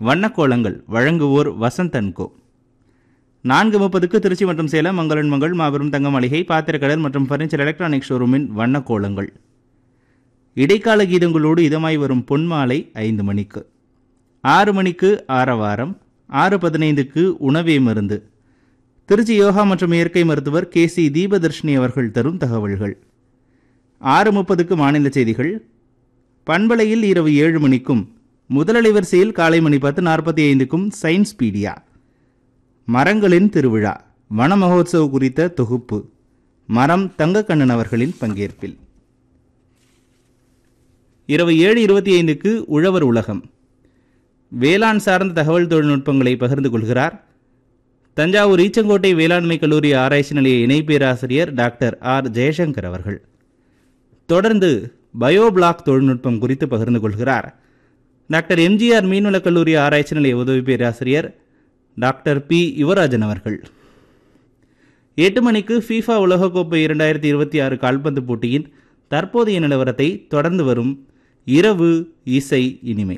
வண்ணக்கோலங்கள் வழங்குவோர் வசந்தன்கோ நான்கு முப்பதுக்கு திருச்சி மற்றும் சேலம் மங்களன் மங்கள் மாபெரும் தங்க மளிகை பாத்திரக்கடல் மற்றும் ஃபர்னிச்சர் எலக்ட்ரானிக் ஷோரூமின் வண்ணக்கோலங்கள் இடைக்கால கீதங்களோடு இதமாய் வரும் பொன்மாலை ஐந்து மணிக்கு ஆறு மணிக்கு ஆரவாரம் ஆறு பதினைந்துக்கு உணவே மருந்து திருச்சி யோகா மற்றும் இயற்கை மருத்துவர் கே சி தீபதர்ஷினி அவர்கள் தரும் தகவல்கள் ஆறு முப்பதுக்கு மாநில செய்திகள் பண்பலையில் இரவு ஏழு மணிக்கும் முதலலை வரிசையில் காலை மணி பத்து நாற்பத்தி ஐந்துக்கும் சயின்ஸ் பீடியா மரங்களின் திருவிழா வன மகோத்சவ் குறித்த தொகுப்பு மரம் தங்கக்கண்ணன் அவர்களின் பங்கேற்பில் இரவு ஏழு இருபத்தி ஐந்துக்கு உழவர் உலகம் வேளாண் சார்ந்த தகவல் தொழில்நுட்பங்களை பகிர்ந்து கொள்கிறார் தஞ்சாவூர் ஈச்சங்கோட்டை வேளாண்மை கல்லூரி ஆராய்ச்சி நிலைய இணை பேராசிரியர் டாக்டர் ஆர் ஜெயசங்கர் அவர்கள் தொடர்ந்து பயோபிளாக் தொழில்நுட்பம் குறித்து பகிர்ந்து கொள்கிறார் டாக்டர் எம்ஜிஆர் மீன்வளக் கல்லூரி ஆராய்ச்சி நிலைய உதவி பேராசிரியர் டாக்டர் பி யுவராஜன் அவர்கள் எட்டு மணிக்கு ஃபீஃபா உலகக்கோப்பை இரண்டாயிரத்தி இருபத்தி ஆறு கால்பந்து போட்டியின் தற்போதைய நிலவரத்தை தொடர்ந்து வரும் இரவு இசை இனிமை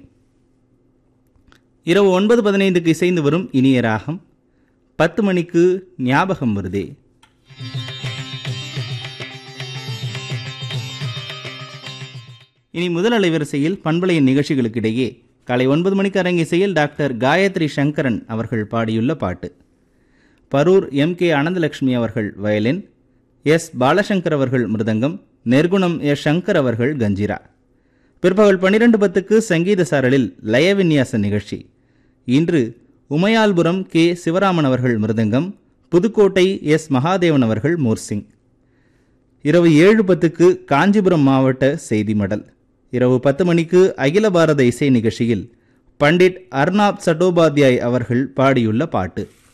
இரவு ஒன்பது பதினைந்துக்கு இசைந்து வரும் இனிய ராகம் பத்து மணிக்கு ஞாபகம் வருதே இனி முதல் அலைவரிசையில் பண்பலையின் நிகழ்ச்சிகளுக்கிடையே காலை ஒன்பது மணிக்கு அரங்கிசையில் டாக்டர் காயத்ரி சங்கரன் அவர்கள் பாடியுள்ள பாட்டு பரூர் எம் கே அனந்தலட்சுமி அவர்கள் வயலின் எஸ் பாலசங்கர் அவர்கள் மிருதங்கம் நெர்குணம் எஸ் சங்கர் அவர்கள் கஞ்சிரா பிற்பகல் பன்னிரண்டு பத்துக்கு சங்கீத சாரலில் லயவின்யாச நிகழ்ச்சி இன்று உமையால்புரம் கே சிவராமன் அவர்கள் மிருதங்கம் புதுக்கோட்டை எஸ் மகாதேவன் அவர்கள் மோர்சிங் இரவு ஏழு பத்துக்கு காஞ்சிபுரம் மாவட்ட செய்தி மடல் இரவு பத்து மணிக்கு அகில பாரத இசை நிகழ்ச்சியில் பண்டிட் அர்னாப் சட்டோபாத்யாய் அவர்கள் பாடியுள்ள பாட்டு